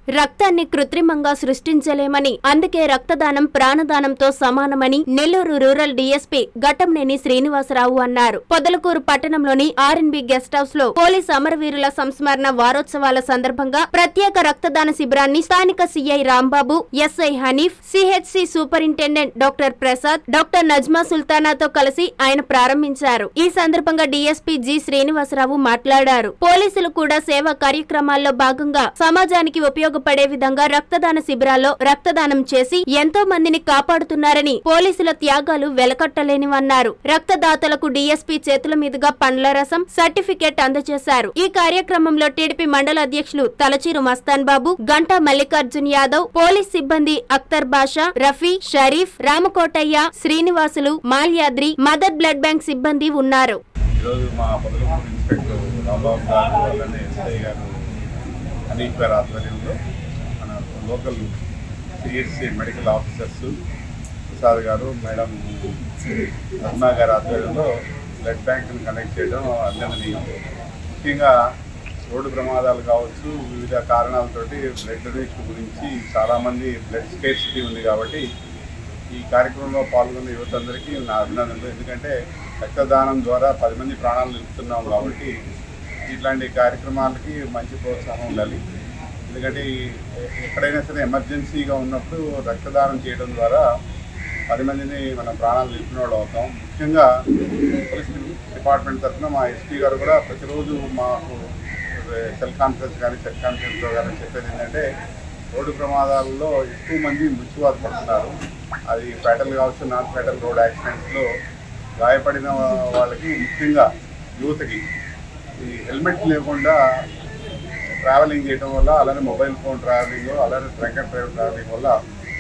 రక్తాన్ని కృత్రిమంగా సృష్టించలేమని అందుకే రక్తదానం ప్రాణదానంతో సమానమని నెల్లూరు రూరల్ డీఎస్పీ ఘటంనేని శ్రీనివాసరావు అన్నారు పొదలకూరు పట్టణంలోని ఆర్ఎన్బి గెస్ట్ హౌస్ లో పోలీస్ అమరవీరుల సంస్మరణ వారోత్సవాల సందర్భంగా ప్రత్యేక రక్తదాన శిబిరాన్ని స్థానిక CI Rambabu SI Hanif CHC superintendent doctor Prasad doctor Najma సుల్తానాతో కలిసి ఆయన ప్రారంభించారు ఈ సందర్భంగా డీఎస్పీ జి శ్రీనివాసరావు మాట్లాడారు పోలీసులు కూడా సేవా కార్యక్రమాల్లో భాగంగా సమాజానికి ఉపయోగపడే విధంగా రక్తదాన శిబిరాల్లో రక్తదానం చేసి ఎంతో మందిని కాపాడుతున్నారని పోలీసుల త్యాగాలు వెలకట్టలేనివన్నారు రక్తదాతలకు డీఎస్పీ చేతుల మీదుగా పండ్ల రసం సర్టిఫికేట్ అందజేశారు ఈ కార్యక్రమంలో టీడీపీ మండల అధ్యక్షులు తలచీరు మస్తాన్ బాబు గంటా మల్లికార్జున్ యాదవ్ పోలీస్ సిబ్బంది Akhtar Basha Rafi Sharif Ramakotaiah Srinivasulu Malyadri mother blood bank సిబ్బంది ఉన్నారు ఈరోజు మా పొదలపూర్ ఇన్స్పెక్టర్ రాంబాబు గారు అలానే ఎస్ఐ గారు హనీఫ్ గారి ఆధ్వర్యంలో మన local CSC medical officers Prasad గారు మేడం రమణ గారి ఆధ్వర్యంలో బ్లడ్ బ్యాంక్ని కనెక్ట్ చేయడం అభినందనీయం ముఖ్యంగా రోడ్డు ప్రమాదాలు కావచ్చు వివిధ కారణాలతోటి బ్లడ్ డొనేషన్ గురించి చాలామంది బ్లడ్ స్కేర్సిటీ ఉంది కాబట్టి ఈ కార్యక్రమంలో పాల్గొన్న యువత అందరికీ నా అభినందనలు ఎందుకంటే రక్తదానం ద్వారా పది మంది ప్రాణాలు నిలుపుతున్నాం కాబట్టి ఇట్లాంటి కార్యక్రమాలకి మంచి ప్రోత్సాహం ఉండాలి ఎందుకంటే ఈ- ఎక్కడైనా సరే ఎమర్జెన్సీగా ఉన్నప్పుడు రక్తదానం చేయడం ద్వారా పది మందిని మనం ప్రాణాలు నిలిపిన వాళ్ళు అవుతాం ముఖ్యంగా పోలీస్ డిపార్ట్మెంట్ తరఫున మా ఎస్పీ గారు కూడా ప్రతిరోజు మాకు సెల్ కాన్ఫరెన్స్ కానీ సెల్ కాన్ఫరెన్స్లో కానీ చెప్పేది ఏంటంటే రోడ్డు ప్రమాదాలలో ఎక్కువ మంది మృత్యువాత పడుతున్నారు అది ఫెటల్ కావచ్చు నాన్ ఫెటల్ రోడ్ యాక్సిడెంట్స్లో గాయపడిన వాళ్ళకి ముఖ్యంగా యువతకి ఈ హెల్మెట్ లేకుండా ట్రావెలింగ్ చేయడం వల్ల అలానే మొబైల్ ఫోన్ ట్రావెలింగ్ అలానే డ్రంక్ అండ్ డ్రైవ్ ట్రావెలింగ్ వల్ల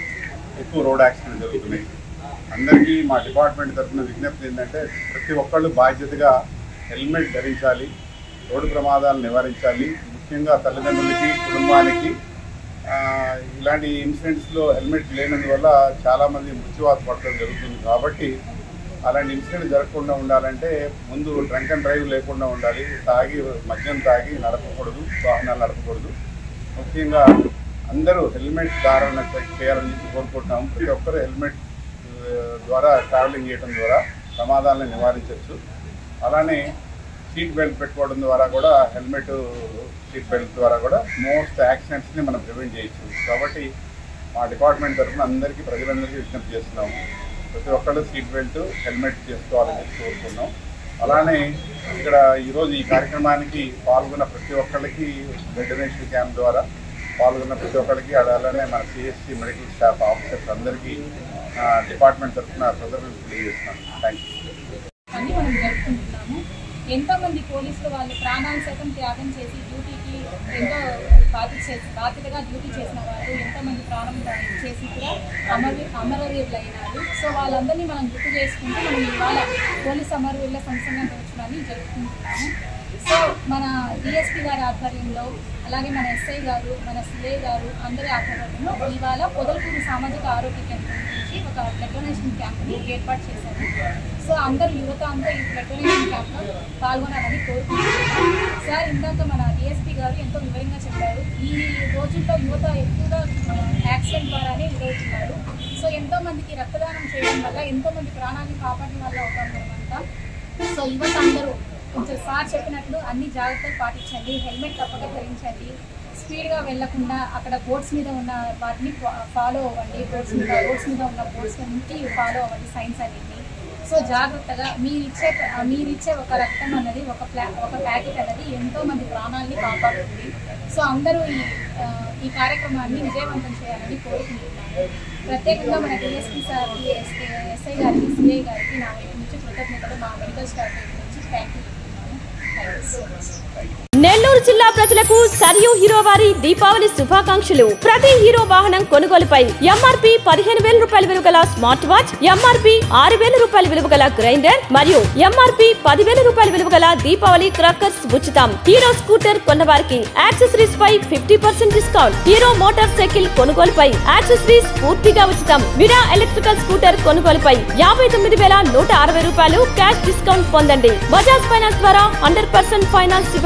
ఎక్కువ రోడ్ యాక్సిడెంట్ జరుగుతున్నాయి అందరికీ మా డిపార్ట్మెంట్ తరఫున విజ్ఞప్తి ఏంటంటే ప్రతి ఒక్కళ్ళు బాధ్యతగా హెల్మెట్ ధరించాలి రోడ్డు ప్రమాదాలు నివారించాలి ముఖ్యంగా తల్లిదండ్రులకి కుటుంబానికి ఆ, ఇలాంటి ఇన్సిడెంట్స్లో హెల్మెట్ లేనందువల్ల చాలామంది మృత్యువాత పడటం జరుగుతుంది కాబట్టి అలాంటి ఇన్సిడెంట్ జరగకుండా ఉండాలంటే ముందు డ్రంక్ అండ్ డ్రైవ్ లేకుండా ఉండాలి తాగి మద్యం తాగి నడపకూడదు వాహనాలు నడపకూడదు ముఖ్యంగా అందరూ హెల్మెట్ ధారణ చేయాలని చెప్పి కోరుకుంటున్నాం ప్రతి ఒక్కరు హెల్మెట్ ఆ, ద్వారా ట్రావెలింగ్ చేయడం ద్వారా ప్రమాదాలను నివారించవచ్చు అలానే సీట్ బెల్ట్ పెట్టుకోవడం ద్వారా కూడా హెల్మెట్ సీట్ బెల్ట్ ద్వారా కూడా మోస్ట్ యాక్సిడెంట్స్ని మనం ప్రివెంట్ చేయొచ్చు కాబట్టి మా డిపార్ట్మెంట్ తరఫున అందరికీ ప్రజలందరికీ విజ్ఞప్తి చేస్తున్నాము ప్రతి ఒక్కళ్ళు సీట్ బెల్ట్ హెల్మెట్ చేసుకోవాలని చెప్పి కోరుతున్నాం అలానే ఇక్కడ ఈరోజు ఈ కార్యక్రమానికి పాల్గొన్న ప్రతి ఒక్కళ్ళకి బ్లడ్ డొనేషన్ క్యాంప్ ద్వారా పాల్గొన్న ప్రతి ఒక్కరికి అలానే మన సిఎస్సి మెడికల్ స్టాఫ్ ఆఫీసర్స్ అందరికీ ఆ, డిపార్ట్మెంట్ తరఫున కృతజ్ఞతలు తెలియజేస్తున్నాను థ్యాంక్ యూ అని మనం జరుపుకుంటున్నాము ఎంతో మంది పోలీసులు వాళ్ళు ప్రాణాలు సైతం త్యాగం చేసి డ్యూటీకి ఎంతో బాధ్యత చేసి బాధ్యతగా డ్యూటీ చేసిన వాళ్ళు ఎంతో మంది ప్రాణం త్యాగం చేసి కూడా అమరవీ అమరవీరులు అయినారు సో వాళ్ళందరినీ మనం గుర్తు చేసుకుంటూ మనం ఇవాళ పోలీస్ అమరవీరుల సంస్థగా దినోత్సవాన్ని జరుపుకుంటున్నాము సో మన డిఎస్పీ గారి ఆధ్వర్యంలో అలాగే మన ఎస్ఐ గారు మన సిఐ గారు అందరి ఆధ్వర్యంలో ఇవాళ పొదలకూరు సామాజిక ఆరోగ్య కేంద్రం నుంచి ఒక బ్లడ్ డొనేషన్ క్యాంప్ని ఏర్పాటు చేశారు సో అందరు యువత అంతా ఈ బ్లడ్ డొనేషన్ క్యాంప్లో పాల్గొనాలని కోరుకుంటున్నాను సార్ ఇందాక మన డిఎస్పీ గారు ఎంతో వివరంగా చెప్పారు ఈ రోజుల్లో యువత ఎక్కువగా యాక్సిడెంట్ ద్వారానే ఎదురవుతున్నారు సో ఎంతో మందికి రక్తదానం చేయడం వల్ల ఎంతో మంది ప్రాణాన్ని కాపాడడం వల్ల అవుతాం మనమంతా సో యువత అందరూ కొంచెం సార్ చెప్పినట్లు అన్ని జాగ్రత్తలు పాటించండి హెల్మెట్ తప్పక ధరించండి స్పీడ్గా వెళ్లకుండా అక్కడ బోర్డ్స్ మీద ఉన్న వాటిని ఫాలో అవ్వండి బోర్డ్స్ మీద రోడ్స్ మీద ఉన్న బోర్డ్స్ నుంచి ఫాలో అవ్వండి సైన్స్ అనేది సో జాగ్రత్తగా మీరు ఇచ్చే మీరు ఇచ్చే ఒక రక్తం అన్నది ఒక ప్లా ఒక ప్యాకెట్ అనేది ఎంతో మంది ప్రాణాలని కాపాడుతుంది సో అందరూ ఈ ఆ, ఈ కార్యక్రమాన్ని విజయవంతం చేయాలని కోరుకుంటున్నాను ప్రత్యేకంగా మన డిఎస్పీ సార్కి ఎస్ఐ ఎస్ఐ గారికి సిఐ గారికి నా వైపు నుంచి కృతజ్ఞతలు మా మెడికల్ స్టాఫ్ వైపు నుంచి thank you thank you so much Nellore జిల్లా ప్రజలకు సరియు హీరో వారి దీపావళి శుభాకాంక్షలు ప్రతి హీరో వాహనం కొనుగోలుపై ఎంఆర్పి పదిహేను వేల రూపాయల విలువ గల స్మార్ట్ వాచ్ ఎంఆర్పి ఆరు వేల రూపాయల విలువ గల గ్రైండర్ మరియు ఎంఆర్పి పదివేల రూపాయల విలువ గల దీపావళి క్రాకర్స్ ఉచితం హీరో స్కూటర్ కొన్నవారికి యాక్సెసరీస్ పై fifty percent discount Hero motorcycle కొనుగోలుపై యాక్సెసరీస్ పూర్తిగా ఉచితం విరా ఎలక్ట్రికల్ స్కూటర్ కొనుగోలుపై యాభై తొమ్మిది వేల నూట అరవై రూపాయలు క్యాష్ డిస్కౌంట్ పొందండి బజాజ్ ఫైనాన్స్ ద్వారా హండ్రెడ్ పర్సెంట్ ఫైనాన్స్ ఇవ్వబడను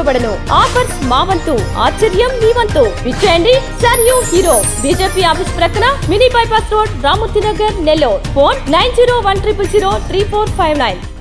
ఆఫర్స్ మా వంతు ఆశ్చర్యం మీ వంతు విచ్చేయండి సరియు హీరో బీజేపీ ఆఫీస్ ప్రక్కన mini bypass road Ramurthy Nagar Nellore phone nine zero one triple zero three four five nine